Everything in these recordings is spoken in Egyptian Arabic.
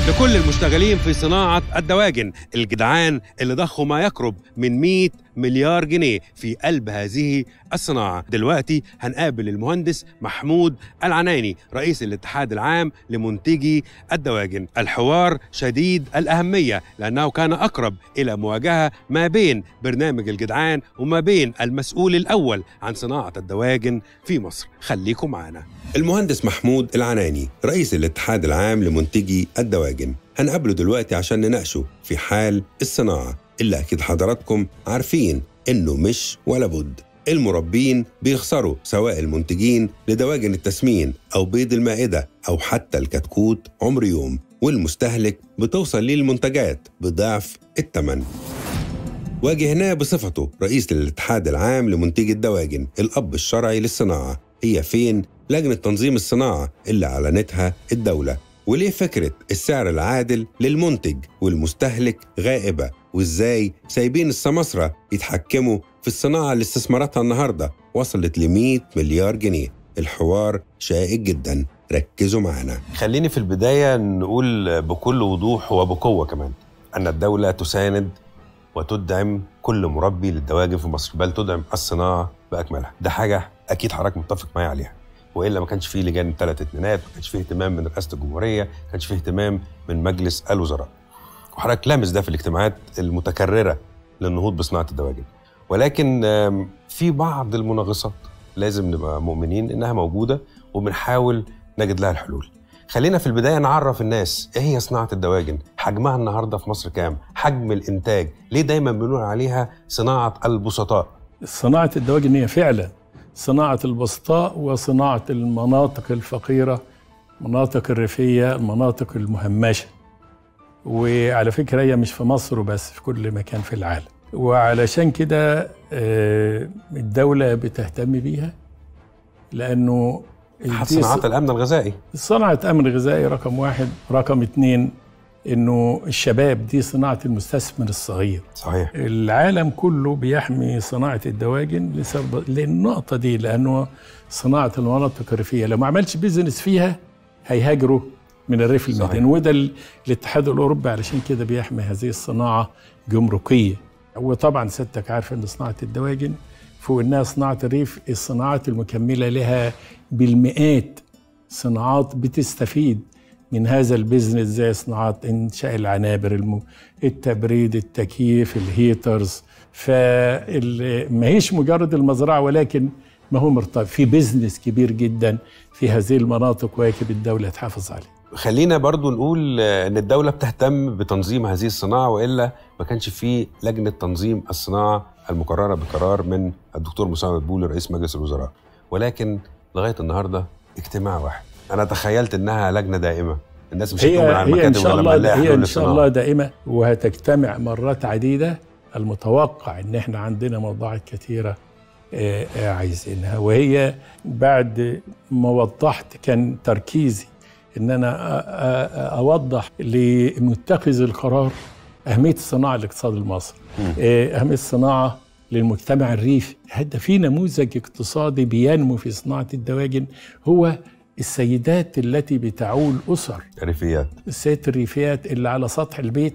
لكل المشتغلين في صناعة الدواجن الجدعان اللي ضخوا ما يقرب من 100 مليار جنيه في قلب هذه الصناعة دلوقتي هنقابل المهندس محمود العناني رئيس الاتحاد العام لمنتجي الدواجن الحوار شديد الأهمية لأنه كان أقرب إلى مواجهة ما بين برنامج الجدعان وما بين المسؤول الأول عن صناعة الدواجن في مصر خليكم معنا المهندس محمود العناني رئيس الاتحاد العام لمنتجي الدواجن هنقابله دلوقتي عشان نناقشه في حال الصناعة اللي أكيد حضراتكم عارفين إنه مش ولا بد المربين بيخسروا سواء المنتجين لدواجن التسمين أو بيض المائدة أو حتى الكتكوت عمر يوم والمستهلك بتوصل ليه المنتجات بضعف الثمن واجهناه بصفته رئيس الاتحاد العام لمنتجي الدواجن الأب الشرعي للصناعة هي فين لجنة تنظيم الصناعة اللي أعلنتها الدولة وليه فكرة السعر العادل للمنتج والمستهلك غائبة وإزاي سايبين السماسرة يتحكموا في الصناعة اللي استثماراتها النهاردة وصلت ل 100 مليار جنيه الحوار شائك جدا ركزوا معنا خليني في البداية نقول بكل وضوح وبقوة كمان أن الدولة تساند وتدعم كل مربي للدواجن في مصر بل تدعم الصناعة بأكملها ده حاجة أكيد حضرتك متفق معايا عليها والا ما كانش فيه لجان ثلاث اتنينات ما كانش فيه اهتمام من رئاسه الجمهوريه ما كانش فيه اهتمام من مجلس الوزراء وحضرتك لامس ده في الاجتماعات المتكرره للنهوض بصناعه الدواجن ولكن في بعض المناغصات لازم نبقى مؤمنين انها موجوده وبنحاول نجد لها الحلول خلينا في البدايه نعرف الناس ايه هي صناعه الدواجن حجمها النهارده في مصر كام حجم الانتاج ليه دايما بنقول عليها صناعه البسطاء صناعه الدواجن هي فعلا صناعة البسطاء وصناعة المناطق الفقيرة مناطق الريفية المناطق المهمشة وعلى فكرة هي مش في مصر وبس في كل مكان في العالم وعلشان كده الدولة بتهتم بيها لأنه صناعة الأمن الغذائي صناعة أمن غذائي رقم واحد رقم اتنين انه الشباب دي صناعه المستثمر الصغير صحيح العالم كله بيحمي صناعه الدواجن لسبب للنقطه دي لانه صناعه المناطق الريفيه لو ما عملش بيزنس فيها هيهاجروا من الريف المدني وده الاتحاد الاوروبي علشان كده بيحمي هذه الصناعه جمركيه وطبعا سيادتك عارف ان صناعه الدواجن فوق انها صناعه الريف الصناعات المكمله لها بالمئات صناعات بتستفيد من هذا البيزنس زي صناعات انشاء العنابر الم... التبريد التكييف الهيترز فما هيش مجرد المزرعه ولكن ما هو مرتبط في بيزنس كبير جدا في هذه المناطق ويجب الدوله تحافظ عليه خلينا برضو نقول ان الدوله بتهتم بتنظيم هذه الصناعه والا ما كانش في لجنه تنظيم الصناعه المقرره بقرار من الدكتور مساعد بولي رئيس مجلس الوزراء ولكن لغايه النهارده اجتماع واحد انا تخيلت انها لجنه دائمه الناس مش هي هي ان شاء الله هي ان شاء الله دائمه وهتجتمع مرات عديده المتوقع ان احنا عندنا موضوعات كثيره عايزينها وهي بعد ما وضحت كان تركيزي ان انا اوضح لمتخذ القرار اهميه الصناعه للاقتصاد المصري اهميه الصناعه للمجتمع الريفي هذا في نموذج اقتصادي بينمو في صناعه الدواجن هو السيدات التي بتعول اسر ريفيات السيدات الريفيات اللي على سطح البيت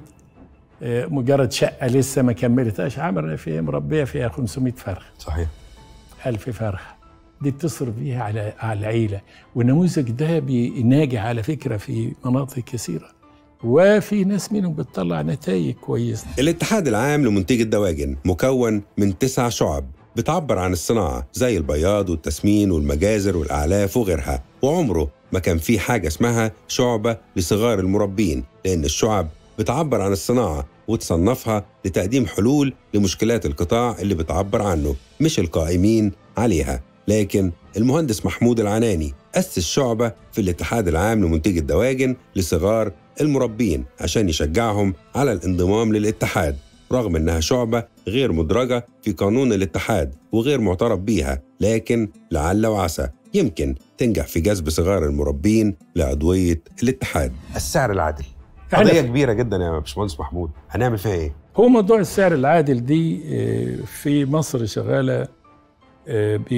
مجرد شقه لسه ما كملتهاش عامل فيها مربيه فيها 500 فرخ صحيح 1000 فرخه دي بتصرف بيها على على العيله والنموذج ده ناجح على فكره في مناطق كثيره وفي ناس منهم بتطلع نتائج كويسه الاتحاد العام لمنتجي الدواجن مكون من تسع شعب بتعبر عن الصناعة زي البياض والتسمين والمجازر والأعلاف وغيرها وعمره ما كان في حاجة اسمها شعبة لصغار المربين لأن الشعب بتعبر عن الصناعة وتصنفها لتقديم حلول لمشكلات القطاع اللي بتعبر عنه مش القائمين عليها لكن المهندس محمود العناني أسس شعبة في الاتحاد العام لمنتجي الدواجن لصغار المربين عشان يشجعهم على الانضمام للاتحاد رغم انها شعبه غير مدرجه في قانون الاتحاد وغير معترف بيها لكن لعل وعسى يمكن تنجح في جذب صغار المربين لعضويه الاتحاد. السعر العادل قضيه كبيره جدا يا باشمهندس محمود هنعمل فيها ايه؟ هو موضوع السعر العادل دي في مصر شغاله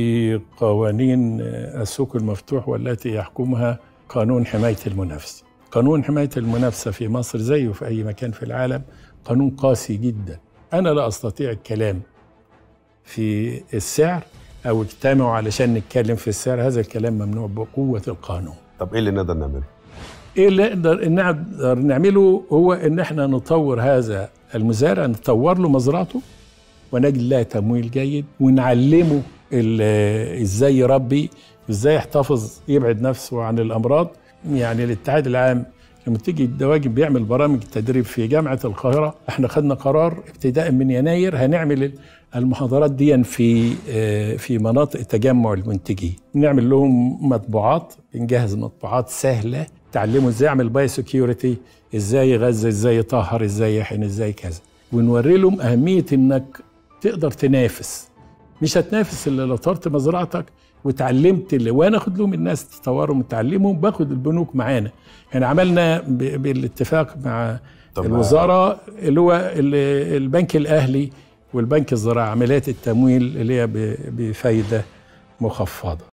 بقوانين السوق المفتوح والتي يحكمها قانون حمايه المنافسه. قانون حمايه المنافسه في مصر زيه في اي مكان في العالم قانون قاسي جدا انا لا استطيع الكلام في السعر او اجتمعوا علشان نتكلم في السعر هذا الكلام ممنوع بقوه القانون طب ايه اللي نقدر نعمله ايه اللي نقدر نقدر نعمله هو ان احنا نطور هذا المزارع نطور له مزرعته ونجد لها تمويل جيد ونعلمه ال- ازاي يربي ازاي يحتفظ يبعد نفسه عن الامراض يعني الاتحاد العام لما تيجي الدواجن بيعمل برامج تدريب في جامعه القاهره احنا خدنا قرار ابتداء من يناير هنعمل المحاضرات دي في آه، في مناطق تجمع المنتجين نعمل لهم مطبوعات بنجهز مطبوعات سهله تعلموا ازاي يعمل باي سكيورتي ازاي يغذي ازاي يطهر ازاي يحن ازاي كذا ونوري لهم اهميه انك تقدر تنافس مش هتنافس الا لو طرت مزرعتك وتعلمت اللي وانا اخد لهم الناس تطورهم وتعلمهم باخد البنوك معانا احنا عملنا ب- بالاتفاق مع طب الوزاره اللي هو ال- البنك الاهلي والبنك الزراعي عمليات التمويل اللي هي ب- بفايده مخفضه